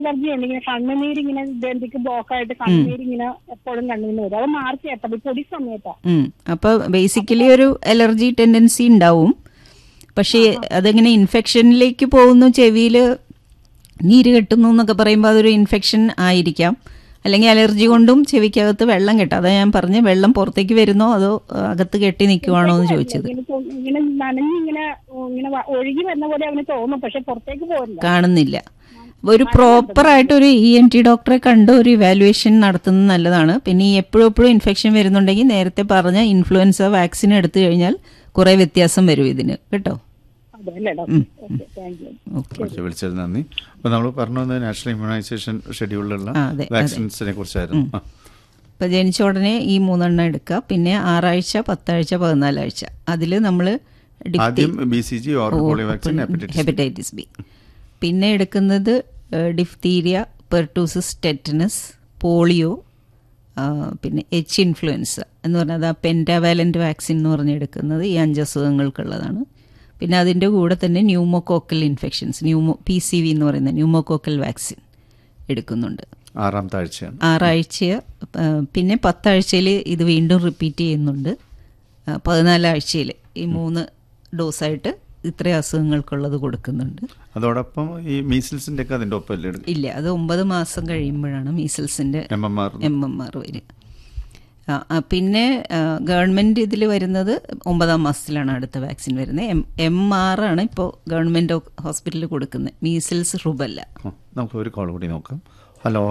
Allergy ഉണ്ട് ഇങ്ങനെ കണ്ണുനീരിങ്ങനെ ഇതെന്തൊക്കെ block ആയിട്ട് കണ്ണുനീരിങ്ങനെ എപ്പോഴും കണ്ണുനീര് വരും അത് മാർച്ച് എത്തപ്പോ പൊടി സമയത്താ ഉം. അപ്പോൾ ബേസിക്കലി ഒരു അലർജി ടെൻഡൻസി ഉണ്ടാവും പക്ഷേ അതെങ്ങനെ ഇൻഫെക്ഷനിലേക്ക് പോകുന്നു ചെവിയിൽ നീര് കെട്ടുന്നു എന്നൊക്കെ പറയുമ്പോൾ അതൊരു ഇൻഫെക്ഷൻ ആയിരിക്കാം അല്ലെങ്കിൽ അലർജി കൊണ്ടും ചെവിക്കകത്ത് വെള്ളം കെട്ടാം അതാ ഞാൻ പറഞ്ഞ വെള്ളം പുറത്തേക്ക് വരുന്നോ അതോ അഹ്, അകത്ത് കെട്ടി നിൽക്കുവാണോ എന്ന് ചോദിച്ചത് ഇങ്ങനെ തോ- ഇങ്ങനെ നനഞ്ഞ് ഇങ്ങനെ ഇങ്ങനെ വ- ഒഴുകി വരുന്ന പോലെ അവന് തോന്നും പക്ഷെ പുറത്തേക്ക് പോരില്ല കാണുന്നില്ല ഒരു പ്രോപ്പറായിട്ട് ഒരു ഇ എൻ ടി ഡോക്ടറെ കണ്ട് ഒരു ഇവാലുവേഷൻ നടത്തുന്നത് നല്ലതാണ് പിന്നെ ഈ എപ്പോഴും എപ്പോഴും ഇൻഫെക്ഷൻ വരുന്നുണ്ടെങ്കിൽ നേരത്തെ പറഞ്ഞ ഇൻഫ്ലുവൻസ വാക്സിൻ എടുത്തു കഴിഞ്ഞാൽ കുറേ വ്യത്യാസം വരും ഇതിന് കേട്ടോ അതെ അല്ലേ doctor okay thank you okay okay വിളിച്ചത് നന്ദി അപ്പോൾ നമ്മൾ പറഞ്ഞു വന്നത് നാഷണൽ ഇമ്മ്യൂണൈസേഷൻ ഷെഡ്യൂളിലുള്ള ആ, അതെ, അതെ. വാക്സിൻസിനെ കുറിച്ചായിരുന്നു ആ. ഇപ്പം ജനിച്ച ഉടനെ ഈ മൂന്നെണ്ണം എടുക്കുക പിന്നെ ആറാഴ്ച പത്താഴ്ച പതിനാലാഴ്ച അതിൽ നമ്മൾ ആദ്യം B C G oral polio vaccine hepatitis hepatitis B പിന്നെ എടുക്കുന്നത് ഡിഫ്തീരിയ പെർട്ടൂസിസ് ടെറ്റനസ് പോളിയോ ആ, പിന്നെ എച്ച് ഇൻഫ്ലുവൻസ എന്ന് പറഞ്ഞാൽ ആ പെൻറ്റാവാലൻ്റ് വാക്സിൻ എന്ന് പറഞ്ഞ് എടുക്കുന്നത് ഈ അഞ്ച് അസുഖങ്ങൾക്കുള്ളതാണ് പിന്നെ അതിൻ്റെ കൂടെ തന്നെ pneumococcal infections pneumo P C V എന്ന് പറയുന്ന ന്യൂമോകോക്കൽ വാക്സിൻ എടുക്കുന്നുണ്ട് ആറാമത്തെ ആഴ്ചയാണ് ആറാഴ്ച ആ, പിന്നെ പത്താഴ്ചയിൽ ഇത് വീണ്ടും റിപ്പീറ്റ് ചെയ്യുന്നുണ്ട് ആ, പതിനാലാഴ്ചയിൽ ഈ മൂന്ന് ഡോസായിട്ട് ഇത്രയും അസുഖങ്ങൾക്കുള്ളത് കൊടുക്കുന്നുണ്ട് അതോടൊപ്പം ഈ മീസിൽസിന്റെ ഒക്കെ അതിന്റെ ഒപ്പം അല്ലേ ഇല്ല അത് ഒമ്പത് മാസം കഴിയുമ്പോഴാണ് മീസിൽസിൻ്റെ M M R M M R വരിക ആ, ആ, പിന്നെ ഗവൺമെൻറ് ഇതിൽ വരുന്നത് ഒമ്പതാം മാസത്തിലാണ് അടുത്ത വാക്സിൻ വരുന്നത് എം എം ആർ ആണ് ഇപ്പോൾ ഗവൺമെൻറ് ഹോസ്പിറ്റലിൽ കൊടുക്കുന്നത് മീസിൽസ് റുബല്ല നമുക്ക് ഒരു കോൾ കൂടി നോക്കാം ഹലോ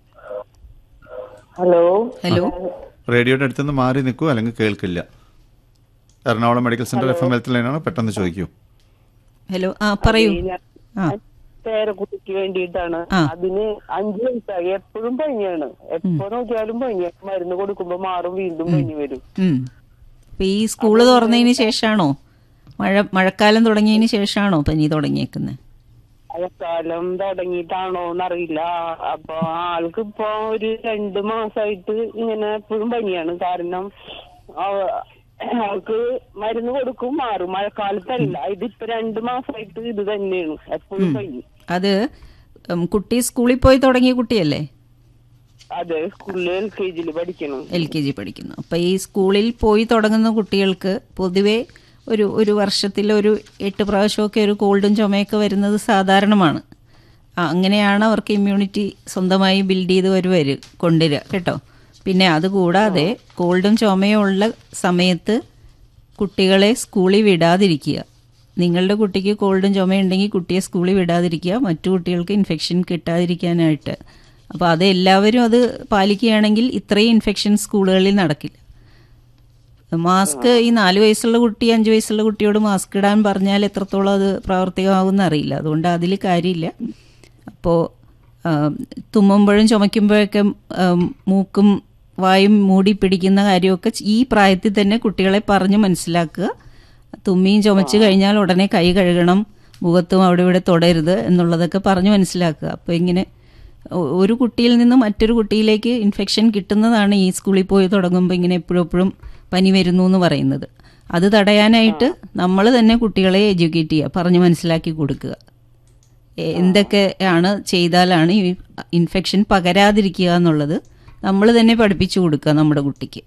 ഹലോ ഹലോ റേഡിയോയുടെ അടുത്തുനിന്ന് മാറി നിൽക്കൂ അല്ലെങ്കിൽ കേൾക്കില്ല Ernakulam medical centre F M health ലൈനാണ് പെട്ടെന്ന് ചോദിക്കൂ ഹലോ ആ പറയൂ ആ പേരക്കുട്ടിക്ക് വേണ്ടിയിട്ടാണ് ആ. അതിന് അഞ്ചു വയസ്സായി എപ്പോഴും പനിയാണ് എപ്പോ നോക്കിയാലും പനി മരുന്ന് കൊടുക്കുമ്പോ മാറും വീണ്ടും പനി വരും ഉം. ഇപ്പൊ ഈ സ്കൂള് തുറന്നതിന് ശേഷാണോ മഴ മഴക്കാലം തുടങ്ങിയതിന് ശേഷാണോ പനി തുടങ്ങിയേക്കുന്നത് മഴക്കാലം തുടങ്ങിയിട്ടാണോ എന്നറിയില്ല അപ്പൊ ആൾക്ക് ഇപ്പൊ ഒരു രണ്ടു മാസായിട്ട് ഇങ്ങനെ എപ്പോഴും പനിയാണ് കാരണം അവ- ആൾക്ക് മരുന്ന് കൊടുക്കും മാറും മഴക്കാലത്തല്ല ഇതിപ്പോ രണ്ടു മാസായിട്ട് ഇത് തന്നെയാണ് എപ്പോഴും പനി അത് ഉം, കുട്ടി സ്കൂളിൽ പോയി തുടങ്ങിയ കുട്ടിയല്ലേ അതെ സ്കൂളിൽ എൽ കെ ജിയിൽ പഠിക്കണം എൽ കെ ജി പഠിക്കുന്നു അപ്പം ഈ സ്കൂളിൽ പോയി തുടങ്ങുന്ന കുട്ടികൾക്ക് പൊതുവെ ഒരു ഒരു വർഷത്തിൽ ഒരു എട്ട് പ്രാവശ്യമൊക്കെ ഒരു കോൾഡും ചുമയൊക്കെ വരുന്നത് സാധാരണമാണ് ആ, അങ്ങനെയാണ് അവർക്ക് ഇമ്മ്യൂണിറ്റി സ്വന്തമായി ബിൽഡ് ചെയ്ത് ഒരു വരും കൊണ്ടുവരിക കേട്ടോ പിന്നെ അതുകൂടാതെ കോൾഡും ചുമയും ഉള്ള സമയത്ത് കുട്ടികളെ സ്കൂളിൽ വിടാതിരിക്കുക നിങ്ങളുടെ കുട്ടിക്ക് കോൾഡും ചുമയുണ്ടെങ്കിൽ കുട്ടിയെ സ്കൂളിൽ വിടാതിരിക്കുക മറ്റു കുട്ടികൾക്ക് ഇൻഫെക്ഷൻ കിട്ടാതിരിക്കാനായിട്ട് അപ്പോൾ അത് എല്ലാവരും അത് പാലിക്കുകയാണെങ്കിൽ ഇത്രയും ഇൻഫെക്ഷൻ സ്കൂളുകളിൽ നടക്കില്ല മാസ്ക് ഈ നാല് വയസ്സുള്ള കുട്ടി അഞ്ച് വയസ്സുള്ള കുട്ടിയോട് മാസ്ക് ഇടാൻ പറഞ്ഞാൽ എത്രത്തോളം അത് പ്രാവർത്തികമാകുമെന്ന് അറിയില്ല അതുകൊണ്ട് അതിൽ കാര്യമില്ല അപ്പോൾ തുമ്മുമ്പോഴും ചുമയ്ക്കുമ്പോഴൊക്കെ ആം, മൂക്കും വായും മൂടി പിടിക്കുന്ന കാര്യമൊക്കെ ഈ പ്രായത്തിൽ തന്നെ കുട്ടികളെ പറഞ്ഞ് മനസ്സിലാക്കുക തുമ്മിയും ചുമച്ച് കഴിഞ്ഞാൽ ഉടനെ കൈ കഴുകണം മുഖത്തും അവിടെ ഇവിടെ തൊടരുത് എന്നുള്ളതൊക്കെ പറഞ്ഞ് മനസ്സിലാക്കുക അപ്പോൾ ഇങ്ങനെ ഒ- ഒരു കുട്ടിയിൽ നിന്ന് മറ്റൊരു കുട്ടിയിലേക്ക് ഇൻഫെക്ഷൻ കിട്ടുന്നതാണ് ഈ സ്കൂളിൽ പോയി തുടങ്ങുമ്പോൾ ഇങ്ങനെ എപ്പോഴും എപ്പോഴും പനി വരുന്നു എന്ന് പറയുന്നത് അത് തടയാനായിട്ട് നമ്മൾ തന്നെ കുട്ടികളെ എഡ്യൂക്കേറ്റ് ചെയ്യുക പറഞ്ഞ് മനസ്സിലാക്കി കൊടുക്കുക എ- എന്തൊക്കെയാണ് ചെയ്താലാണ് ഈ ഇൻഫെക്ഷൻ പകരാതിരിക്കുക എന്നുള്ളത് നമ്മൾ തന്നെ പഠിപ്പിച്ചു കൊടുക്കുക നമ്മുടെ കുട്ടിക്ക്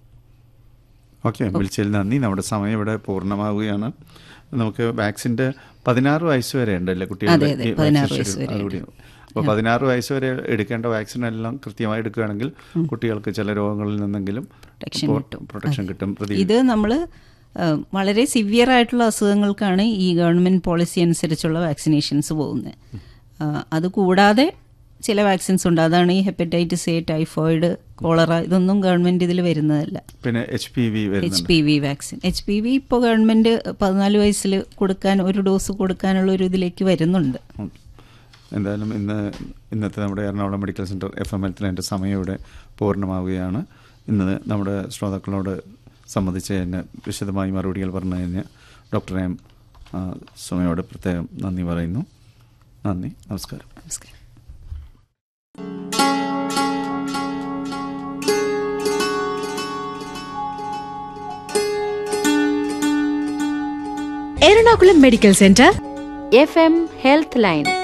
ഓക്കെ വിളിച്ചതിൽ നന്ദി നമ്മുടെ സമയം ഇവിടെ പൂർണ്ണമാവുകയാണ് നമുക്ക് വാക്സിന്റെ പതിനാറ് വയസ്സ് വരെ ഉണ്ടല്ലേ അതെ, അതെ, ഈ 16 വാക്സിൻ വയസ്സ് വരെ അതുകൂടി അപ്പോൾ പതിനാറ് വയസ്സ് വരെ എടുക്കേണ്ട വാക്സിൻ എല്ലാം കൃത്യമായി എടുക്കുകയാണെങ്കിൽ കുട്ടികൾക്ക് ചില രോഗങ്ങളിൽ നിന്നെങ്കിലും Protection കിട്ടും. പ്രൊട്ടക്ഷൻ കിട്ടും പ്രതി ഇത് നമ്മൾ വളരെ സിവിയർ ആയിട്ടുള്ള അസുഖങ്ങൾക്കാണ് ഈ ഗവൺമെൻറ് പോളിസി അനുസരിച്ചുള്ള വാക്സിനേഷൻസ് പോകുന്നത് അതുകൂടാതെ ചില വാക്സിൻസ് ഉണ്ട് അതാണ് ഈ ഹെപ്പറ്റൈറ്റിസ് എ ടൈഫോയിഡ് കോളറ ഇതൊന്നും ഗവൺമെൻറ് ഇതിൽ വരുന്നതല്ല പിന്നെ എച്ച് പി വി എച്ച് വരുന്നുണ്ട് P V vaccine H P V ഇപ്പോൾ ഗവൺമെൻറ് പതിനാല് വയസ്സിൽ കൊടുക്കാൻ ഒരു ഡോസ് കൊടുക്കാനുള്ള ഒരു ഇതിലേക്ക് വരുന്നുണ്ട് ഉം. എന്തായാലും ഇന്ന് ഇന്നത്തെ നമ്മുടെ Ernakulam medical centre F M എൽത്തിൽ എൻ്റെ സമയം ഇവിടെ പൂർണ്ണമാവുകയാണ് ഇന്ന് നമ്മുടെ ശ്രോതാക്കളോട് സംബന്ധിച്ചതിന് വിശദമായി മറുപടികൾ പറഞ്ഞതിന് ഡോക്ടർ എം ആ, സുമയോട് പ്രത്യേകം നന്ദി പറയുന്നു നന്ദി നമസ്കാരം നമസ്കാരം Ernakulam medical centre F M health line